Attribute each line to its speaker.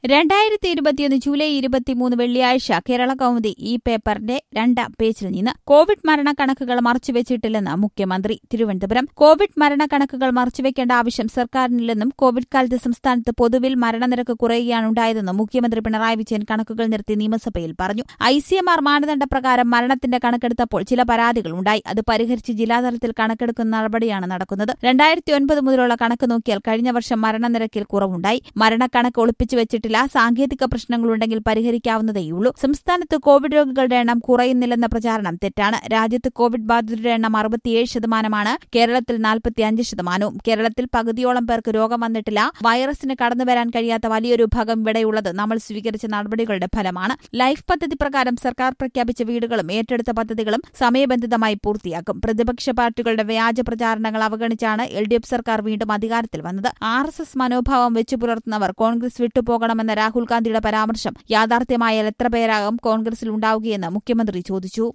Speaker 1: രണ്ടായിരത്തി ഇരുപത്തിയൊന്ന് ജൂലൈ ഇരുപത്തിമൂന്ന് വെള്ളിയാഴ്ച കേരള കൗമുദി ഈ പേപ്പറിന്റെ രണ്ടാം പേജിൽ നിന്ന് കോവിഡ് മരണക്കണക്കുകൾ മറച്ചുവെച്ചിട്ടില്ലെന്ന് മുഖ്യമന്ത്രി തിരുവനന്തപുരം കോവിഡ് മരണക്കണക്കുകൾ മറച്ചുവെക്കേണ്ട ആവശ്യം സർക്കാരിനില്ലെന്നും കോവിഡ് കാലത്ത് സംസ്ഥാനത്ത് പൊതുവിൽ മരണനിരക്ക് കുറയുകയാണ് ഉണ്ടായതെന്നും മുഖ്യമന്ത്രി പിണറായി വിജയൻ കണക്കുകൾ നിർത്തി നിയമസഭയിൽ പറഞ്ഞു ഐ സി എം ആർ മാനദണ്ഡപ്രകാരം മരണത്തിന്റെ കണക്കെടുത്തപ്പോൾ ചില പരാതികൾ ഉണ്ടായി അത് പരിഹരിച്ച് ജില്ലാതലത്തിൽ കണക്കെടുക്കുന്ന നടപടിയാണ് നടക്കുന്നത് രണ്ടായിരത്തി ഒൻപത് മുതലുള്ള കണക്ക് നോക്കിയാൽ കഴിഞ്ഞ വർഷം മരണനിരക്കിൽ കുറവുണ്ടായി മരണക്കണക്ക് ഒളിപ്പിച്ചു വെച്ചിട്ടില്ല സാങ്കേതിക പ്രശ്നങ്ങളുണ്ടെങ്കിൽ പരിഹരിക്കാവുന്നതേയുള്ളൂ സംസ്ഥാനത്ത് കോവിഡ് രോഗികളുടെ എണ്ണം കുറയുന്നില്ലെന്ന പ്രചാരണം തെറ്റാണ് രാജ്യത്ത് കോവിഡ് ബാധിതരുടെ എണ്ണം അറുപത്തിയേഴ് ശതമാനമാണ് കേരളത്തിൽ നാൽപ്പത്തിയഞ്ച് ശതമാനവും കേരളത്തിൽ പകുതിയോളം പേർക്ക് രോഗം വന്നിട്ടില്ല വൈറസിന് കടന്നുവരാൻ കഴിയാത്ത വലിയൊരു ഭാഗം ഇവിടെയുള്ളത് നമ്മൾ സ്വീകരിച്ച നടപടികളുടെ ഫലമാണ് ലൈഫ് പദ്ധതി പ്രകാരം സർക്കാർ പ്രഖ്യാപിച്ച വീടുകളും ഏറ്റെടുത്ത പദ്ധതികളും സമയബന്ധിതമായി പൂർത്തിയാക്കും പ്രതിപക്ഷ പാർട്ടികളുടെ വ്യാജ പ്രചാരണങ്ങൾ അവഗണിച്ചാണ് എൽ ഡി എഫ് സർക്കാർ വീണ്ടും അധികാരത്തിൽ വന്നത് ആർ എസ് എസ് മനോഭാവം വെച്ചു പുലർത്തുന്നവർ കോൺഗ്രസ് വിട്ടുപോകണമെന്ന രാഹുൽ ഗാന്ധിയുടെ പരാമർശം യാഥാർത്ഥ്യമായാൽ എത്ര പേരാകും കോൺഗ്രസിൽ ഉണ്ടാവുകയെന്ന് മുഖ്യമന്ത്രി ചോദിച്ചു